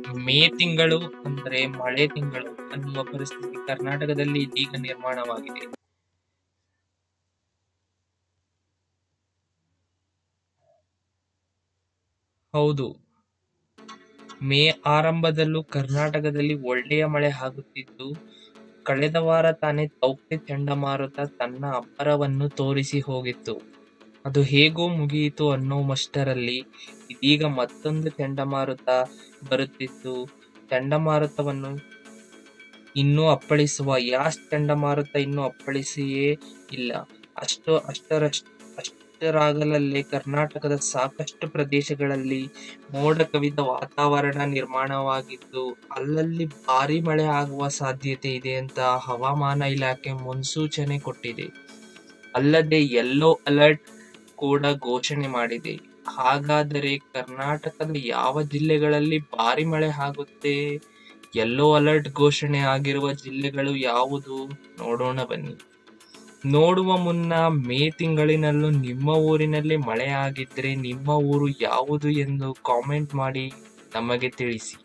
ಮೇ ತಿಂಗಳು ಅಂದ್ರೆ ಮಳೆ ತಿಂಗಳು ಅನ್ನುವ ಪರಿಸ್ಥಿತಿ ಕರ್ನಾಟಕದಲ್ಲಿ ಇದೀಗ ನಿರ್ಮಾಣವಾಗಿದೆ ಹೌದು ಮೇ ಆರಂಭದಲ್ಲೂ ಕರ್ನಾಟಕದಲ್ಲಿ ಒಳ್ಳೆಯ ಮಳೆ ಆಗುತ್ತಿದ್ದು ಕಳೆದ ವಾರ ತಾನೇ ತೌಕ್ತೆ ಚಂಡಮಾರುತ ತನ್ನ ಅಬ್ಬರವನ್ನು ತೋರಿಸಿ ಹೋಗಿತ್ತು ಅದು ಹೇಗೋ ಮುಗಿಯಿತು ಅನ್ನೋಮಷ್ಟರಲ್ಲಿ ಇದೀಗ ಮತ್ತೊಂದು ಚಂಡಮಾರುತ ಬರುತ್ತಿದ್ದು ಚಂಡಮಾರುತವನ್ನು ಇನ್ನೂ ಅಪ್ಪಳಿಸುವ ಯಾಸ್ ಚಂಡಮಾರುತ ಇನ್ನೂ ಅಪ್ಪಳಿಸಿಯೇ ಇಲ್ಲ ಅಷ್ಟು ಅಷ್ಟರಷ್ಟು ಅಷ್ಟರಾಗಲಲ್ಲೇ ಕರ್ನಾಟಕದ ಸಾಕಷ್ಟು ಪ್ರದೇಶಗಳಲ್ಲಿ ಮೋಡ ಕವಿದ ವಾತಾವರಣ ನಿರ್ಮಾಣವಾಗಿದ್ದು ಅಲ್ಲಲ್ಲಿ ಭಾರಿ ಮಳೆ ಆಗುವ ಸಾಧ್ಯತೆ ಇದೆ ಅಂತ ಹವಾಮಾನ ಇಲಾಖೆ ಮುನ್ಸೂಚನೆ ಕೊಟ್ಟಿದೆ ಅಲ್ಲದೆ ಯೆಲ್ಲೋ ಅಲರ್ಟ್ ಕೂಡ ಘೋಷಣೆ ಮಾಡಿದೆ ಹಾಗಾದರೆ ಕರ್ನಾಟಕದ ಯಾವ ಜಿಲ್ಲೆಗಳಲ್ಲಿ ಭಾರಿ ಮಳೆ ಆಗುತ್ತೆ ಯೆಲ್ಲೋ ಅಲರ್ಟ್ ಘೋಷಣೆ ಆಗಿರುವ ಜಿಲ್ಲೆಗಳು ಯಾವುದು ನೋಡೋಣ ಬನ್ನಿ ನೋಡುವ ಮುನ್ನ ಮೇ ತಿಂಗಳಿನಲ್ಲೂ ನಿಮ್ಮ ಊರಿನಲ್ಲಿ ಮಳೆ ಆಗಿದ್ರೆ ನಿಮ್ಮ ಊರು ಯಾವುದು ಎಂದು ಕಾಮೆಂಟ್ ಮಾಡಿ ನಮಗೆ ತಿಳಿಸಿ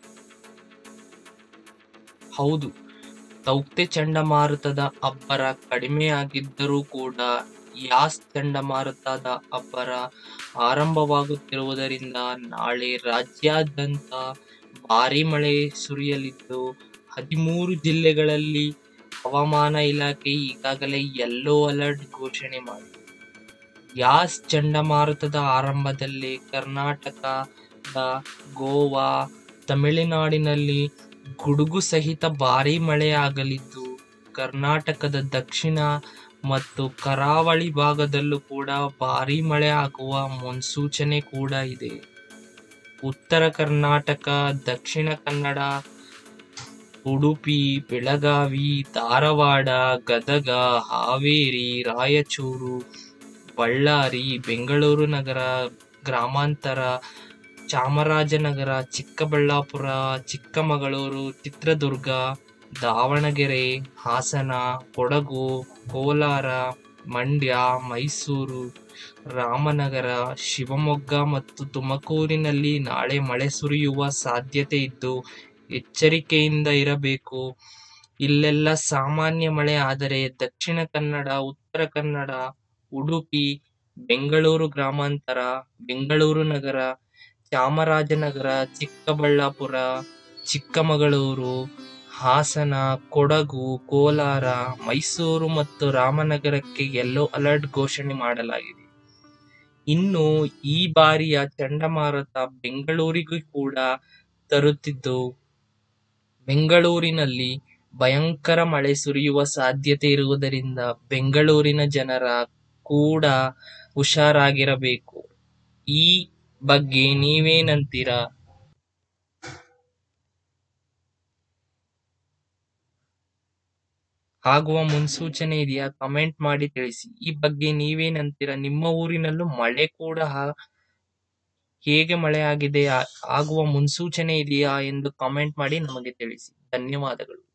ಹೌದು ತೌಕ್ತೆ ಚಂಡಮಾರುತದ ಅಬ್ಬರ ಕಡಿಮೆ ಆಗಿದ್ದರೂ ಕೂಡ ಯಾಸ್ ಚಂಡಮಾರುತದ ಅಬ್ಬರ ಆರಂಭವಾಗುತ್ತಿರುವುದರಿಂದ ನಾಳೆ ರಾಜ್ಯಾದ್ಯಂತ ಭಾರಿ ಮಳೆ ಸುರಿಯಲಿದ್ದು ಹದಿಮೂರು ಜಿಲ್ಲೆಗಳಲ್ಲಿ ಹವಾಮಾನ ಇಲಾಖೆ ಈಗಾಗಲೇ ಯೆಲ್ಲೋ ಅಲರ್ಟ್ ಘೋಷಣೆ ಮಾಡಿದೆ ಯಾಸ್ ಚಂಡಮಾರುತದ ಆರಂಭದಲ್ಲಿ ಕರ್ನಾಟಕದ ಗೋವಾ ತಮಿಳುನಾಡಿನಲ್ಲಿ ಗುಡುಗು ಸಹಿತ ಭಾರೀ ಮಳೆ ಆಗಲಿದ್ದು ಕರ್ನಾಟಕದ ದಕ್ಷಿಣ ಮತ್ತು ಕರಾವಳಿ ಭಾಗದಲ್ಲೂ ಕೂಡ ಭಾರೀ ಮಳೆ ಆಗುವ ಮುನ್ಸೂಚನೆ ಕೂಡ ಇದೆ ಉತ್ತರ ಕರ್ನಾಟಕ ದಕ್ಷಿಣ ಕನ್ನಡ ಉಡುಪಿ ಬೆಳಗಾವಿ ಧಾರವಾಡ ಗದಗ ಹಾವೇರಿ ರಾಯಚೂರು ಬಳ್ಳಾರಿ ಬೆಂಗಳೂರು ನಗರ ಗ್ರಾಮಾಂತರ ಚಾಮರಾಜನಗರ ಚಿಕ್ಕಬಳ್ಳಾಪುರ ಚಿಕ್ಕಮಗಳೂರು ಚಿತ್ರದುರ್ಗ ದಾವಣಗೆರೆ ಹಾಸನ ಕೊಡಗು ಕೋಲಾರ ಮಂಡ್ಯ ಮೈಸೂರು ರಾಮನಗರ ಶಿವಮೊಗ್ಗ ಮತ್ತು ತುಮಕೂರಿನಲ್ಲಿ ನಾಳೆ ಮಳೆ ಸುರಿಯುವ ಸಾಧ್ಯತೆ ಇದ್ದು ಎಚ್ಚರಿಕೆಯಿಂದ ಇರಬೇಕು ಇಲ್ಲೆಲ್ಲ ಸಾಮಾನ್ಯ ಮಳೆ ಆದರೆ ದಕ್ಷಿಣ ಕನ್ನಡ ಉತ್ತರ ಕನ್ನಡ ಉಡುಪಿ ಬೆಂಗಳೂರು ಗ್ರಾಮಾಂತರ ಬೆಂಗಳೂರು ನಗರ ಚಾಮರಾಜನಗರ ಚಿಕ್ಕಬಳ್ಳಾಪುರ ಚಿಕ್ಕಮಗಳೂರು ಹಾಸನ ಕೊಡಗು ಕೋಲಾರ ಮೈಸೂರು ಮತ್ತು ರಾಮನಗರಕ್ಕೆ ಯೆಲ್ಲೋ ಅಲರ್ಟ್ ಘೋಷಣೆ ಮಾಡಲಾಗಿದೆ ಇನ್ನು ಈ ಬಾರಿಯ ಚಂಡಮಾರುತ ಬೆಂಗಳೂರಿಗೂ ಕೂಡ ತರುತ್ತಿದ್ದು ಬೆಂಗಳೂರಿನಲ್ಲಿ ಭಯಂಕರ ಮಳೆ ಸುರಿಯುವ ಸಾಧ್ಯತೆ ಇರುವುದರಿಂದ ಬೆಂಗಳೂರಿನ ಜನರ ಕೂಡ ಹುಷಾರಾಗಿರಬೇಕು ಈ ಬಗ್ಗೆ ನೀವೇನಂತೀರಾ ಆಗುವ ಮುನ್ಸೂಚನೆ ಇದೆಯಾ ಕಮೆಂಟ್ ಮಾಡಿ ತಿಳಿಸಿ ಈ ಬಗ್ಗೆ ನೀವೇನಂತೀರಾ ನಿಮ್ಮ ಊರಿನಲ್ಲೂ ಮಳೆ ಕೂಡ ಹಾ- ಹೇಗೆ ಮಳೆ ಆಗಿದೆ ಆ- ಆಗುವ ಮುನ್ಸೂಚನೆ ಇದೆಯಾ ಎಂದು ಕಾಮೆಂಟ್ ಮಾಡಿ ನಮಗೆ ತಿಳಿಸಿ ಧನ್ಯವಾದಗಳು